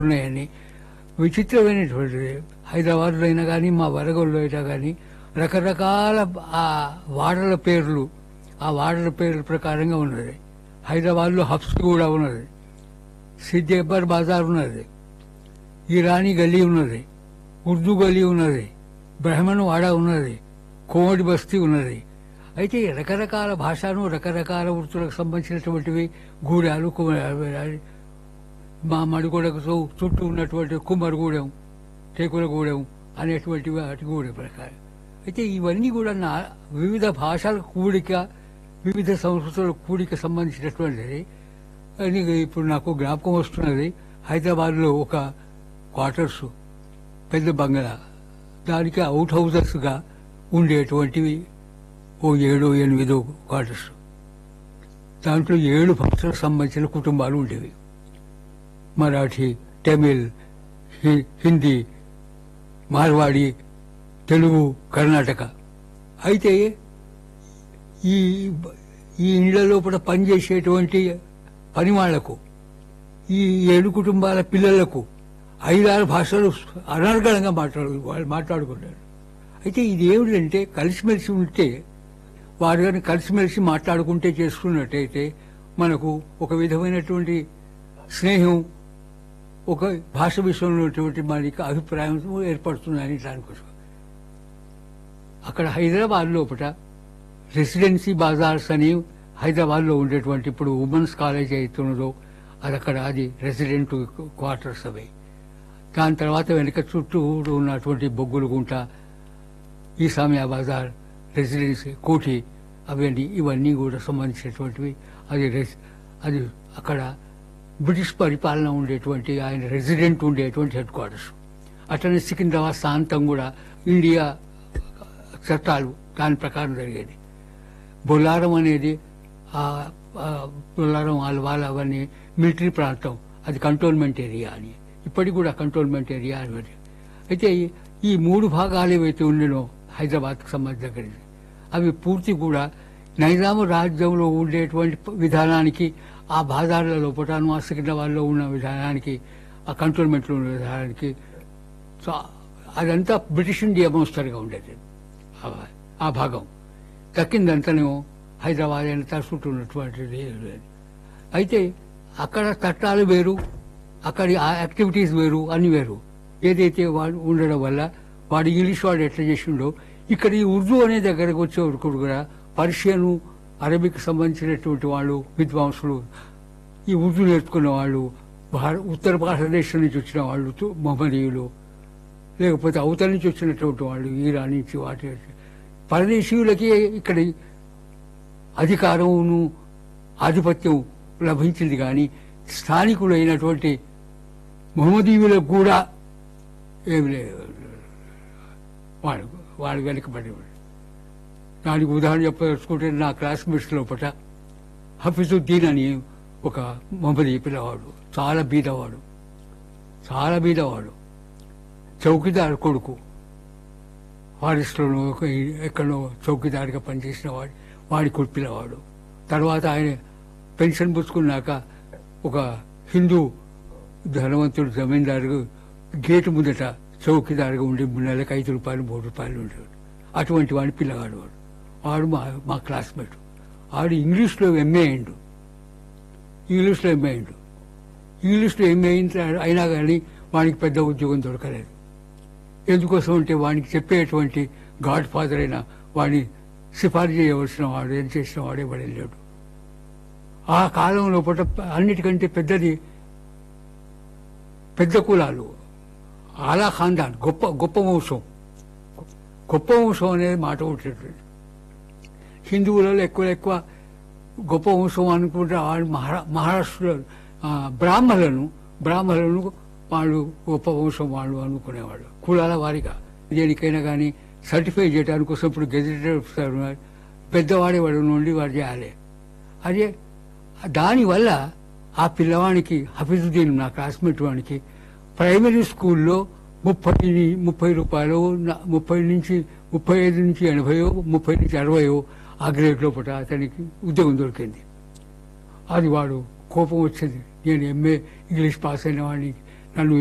ఉన్నాయని విచిత్రమైనటువంటిది హైదరాబాద్లో అయినా కానీ మా వరగల్లో అయినా కానీ రకరకాల ఆ వాడల పేర్లు ఆ వాడల పేర్ల ప్రకారంగా ఉన్నది హైదరాబాద్లో హబ్స్ కూడా ఉన్నది సిద్దిపర్ బజార్ ఉన్నది ఇరానీ గల్లీ ఉన్నది ఉర్దూ గల్లీ ఉన్నది బ్రహ్మణ్ వాడ ఉన్నది కోమటి బస్తీ ఉన్నది అయితే రకరకాల భాషను రకరకాల వృత్తులకు సంబంధించినటువంటివి గూడాలు కుమ- మా మడిగూడకు చు- చుట్టూ ఉన్నటువంటి కుమ్మరిగూడెం టేకులగూడెం అనేటువంటివి వాటి గూడెం ప్రకారం అయితే ఇవన్నీ కూడా నా వివిధ భాషల కూడిక వివిధ సంస్కృతుల కూడిక సంబంధించినటువంటిది అని ఇప్పుడు నాకు జ్ఞాపకం వస్తున్నది హైదరాబాద్లో ఒక క్వార్టర్స్ పెద్ద బంగళా దానికి అవుట్ హౌజెస్గా ఉండేటువంటివి ఓ ఏడో ఎనిమిదో క్వార్టర్స్ దాంట్లో ఏడు భాషలకు సంబంధించిన కుటుంబాలు ఉండేవి మరాఠీ తమిళ్ హి- హిందీ మార్వాడి తెలుగు కర్ణాటక అయితే ఈ ఈ ఇళ్ల లోపల పనిచేసేటువంటి పని వాళ్లకు ఈ ఏడు కుటుంబాల పిల్లలకు ఐదారు భాషలు అనర్గళంగా మాట్లాడు వాళ్ళు మాట్లాడుకుంటారు అయితే ఇది ఏమిటంటే కలిసిమెలిసి ఉంటే వారు కానీ కలిసిమెలిసి మాట్లాడుకుంటే చేసుకున్నట్టయితే మనకు ఒక విధమైనటువంటి స్నేహం ఒక భాష విషయంలో ఉన్నటువంటి మనకి అభిప్రాయం ఏర్పడుతుందని దానికోసం అక్కడ హైదరాబాద్ లోపల రెసిడెన్సీ బాజార్స్ అని హైదరాబాద్లో ఉండేటువంటి ఇప్పుడు ఉమెన్స్ కాలేజ్ అవుతున్నదో అది అక్కడ అది రెసిడెంట్ క్వార్టర్స్ అవి దాని తర్వాత వెనక చుట్టూ ఉన్నటువంటి బొగ్గులు గుంట ఈసామియా బజార్ రెసిడెన్సీ కోఠి అవన్నీ ఇవన్నీ కూడా సంబంధించినటువంటివి అది రెస్- అది అక్కడ బ్రిటిష్ పరిపాలన ఉండేటువంటి ఆయన రెసిడెంట్ ఉండేటువంటి హెడ్ క్వార్టర్స్ అట్లనే సికింద్రాబాద్ ప్రాంతం కూడా ఇండియా చట్టాలు దాని ప్రకారం జరిగేది బొల్లారం అనేది ఆ ఆ బొల్లారం వాళ్ళ వాళ్ళ అవన్నీ మిలిటరీ ప్రాంతం అది కంటోన్మెంట్ ఏరియా అని ఇప్పటికి కూడా కంటోన్మెంట్ ఏరియా అని అయితే ఈ- ఈ మూడు భాగాలు ఏవైతే ఉండేనో హైదరాబాద్కి సంబంధించి అవి పూర్తి కూడా నైజాము రాజ్యంలో ఉండేటువంటి ప- విధానానికి ఆ బాజార్ల లోపల ఆ సికింద్రాబాద్లో ఉన్న విధానానికి ఆ కంటోన్మెంట్లో ఉన్న విధానానికి సో అదంతా బ్రిటిష్ ఇండియా మోస్తరుగా ఉండేది ఆ- ఆ భాగం తక్కిందంతనేమో హైదరాబాద్ అంతా చుట్టూ ఉన్నటువంటిది అయితే అక్కడ చట్టాలు వేరు అక్కడి ఆ యాక్టివిటీస్ వేరు అన్ని వేరు ఏదైతే వాడు ఉండడం వల్ల వాడు ఇంగ్లీష్ వాడు ఎట్లా చేసిండో ఇక్కడ ఈ ఉర్దూ అనే దగ్గరకు వచ్చే వరకు కూడా పర్షియను అరబిక్ సంబంధించినటువంటి వాళ్ళు విద్వాంసులు ఈ ఉర్దూ నేర్చుకున్న వాళ్ళు భార ఉత్తర భారతదేశం నుంచి వచ్చిన వాళ్ళు తు- మహమ్మదీయులు లేకపోతే అవతల నుంచి వచ్చినటువంటి వాళ్ళు ఈరాన్ నుంచి వాటి పరదేశీయులకి ఇక్కడ అధికారమును ఆధిపత్యం లభించింది కానీ స్థానికులైనటువంటి మహమ్మదీయులకు కూడా ఏమి లేదు వాడు వాడు వెనుకబడి దానికి ఉదాహరణ చెప్పదలుచుకుంటే నా క్లాస్మేట్స్ లోపల హఫీజుద్దీన్ అని ఒక మహమ్మదీ పిల్లవాడు చాలా బీదవాడు చాలా బీదవాడు చౌకీదార్ కొడుకు ఫారెస్ట్లోనో ఒక ఎక్కడో చౌకీదారిగా పనిచేసిన వాడు వాడి కొడుకు పిల్లవాడు తర్వాత ఆయన పెన్షన్ పుచ్చుకున్నాక ఒక హిందూ ధనవంతుడు జమీందారు గేటు ముందట చౌకీదారుగా ఉండి నెలకు ఐదు రూపాయలు మూడు రూపాయలు ఉండేవాడు అటువంటి వాడి పిల్లగాడు వాడు వాడు మా మా క్లాస్మేట్ వాడు ఇంగ్లీష్లో ఎంఏ అయిండు ఇంగ్లీష్లో ఎంఏ అయిండు ఇంగ్లీష్లో ఎంఏ అయిన తర్వా- అయినా కానీ వాడికి పెద్ద ఉద్యోగం దొరకలేదు ఎందుకోసం అంటే వాడికి చెప్పేటువంటి గాడ్ ఫాదర్ అయిన వాడిని సిఫారసు చేయవలసిన వాడు ఏం చేసిన వాడే వాడు వెళ్ళాడు ఆ కాలం లోపల అన్నిటికంటే పెద్దది పెద్ద కులాలు ఆలా ఖాందాన్ గొప్ప గొప్ప వంశం గొప్ప వంశం అనేది మాట ఉంటుంది హిందువులలో ఎక్కువ ఎక్కువ గొప్ప వంశం అనుకుంటే వాళ్ళు మహారా మహారాష్ట్రలో ఆ, బ్రాహ్మణులను బ్రాహ్మణులను వాళ్ళు గొప్ప వంశం వాళ్ళు అనుకునేవాళ్ళు కులాల వారిగా దేనికైనా కానీ సర్టిఫై చేయడానికి కోసం ఇప్పుడు గెజిటెడ్ ఆఫీసర్ ఉన్నారు. పెద్దవాడే వాడు నుండి వాడు చేయాలి అదే దానివల్ల ఆ పిల్లవానికి హఫీజుద్దీన్ నా క్లాస్మేట్ వానికి ప్రైమరీ స్కూల్లో ముప్పై ముప్పై రూపాయలు న- ముప్పై నుంచి ముప్పై ఐదు నుంచి ఎనభైయో ముప్పై నుంచి అరవయో ఆ గ్రేడ్ లోపల అతనికి ఉద్యోగం దొరికింది అది వాడు కోపం వచ్చింది నేను ఎంఏ ఇంగ్లీష్ పాస్ అయిన వాడిని నన్ను